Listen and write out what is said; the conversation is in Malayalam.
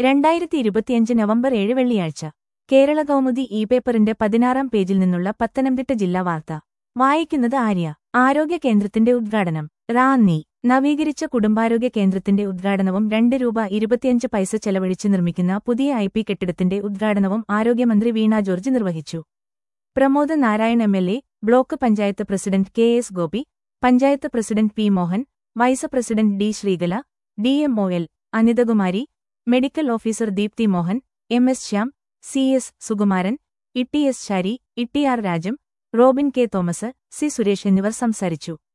രണ്ടായിരത്തി ഇരുപത്തിയഞ്ച് നവംബർ ഏഴ് വെള്ളിയാഴ്ച കേരള കൗമുദി ഇ പേപ്പറിന്റെ പതിനാറാം പേജിൽ നിന്നുള്ള പത്തനംതിട്ട ജില്ലാ വാർത്ത വായിക്കുന്നത് ആര്യ ആരോഗ്യ കേന്ദ്രത്തിന്റെ ഉദ്ഘാടനം റാന്നി നവീകരിച്ച കുടുംബാരോഗ്യ കേന്ദ്രത്തിന്റെ ഉദ്ഘാടനവും രണ്ട് രൂപ ഇരുപത്തിയഞ്ച് പൈസ ചെലവഴിച്ച് നിർമ്മിക്കുന്ന പുതിയ ഐ പി കെട്ടിടത്തിന്റെ ഉദ്ഘാടനവും ആരോഗ്യമന്ത്രി വീണ ജോർജ് നിർവഹിച്ചു Pramod Narayan M L A block panchayat president K S Gopi panchayat president P Mohan vice president D Sreekala D M O L Anithakumari medical officer Deepthi Mohan M S Shyam C S Sukumaran E T S Shari E T R Rajam Robin K Thomas C Suresh എന്നിവർ സംസാരിച്ചു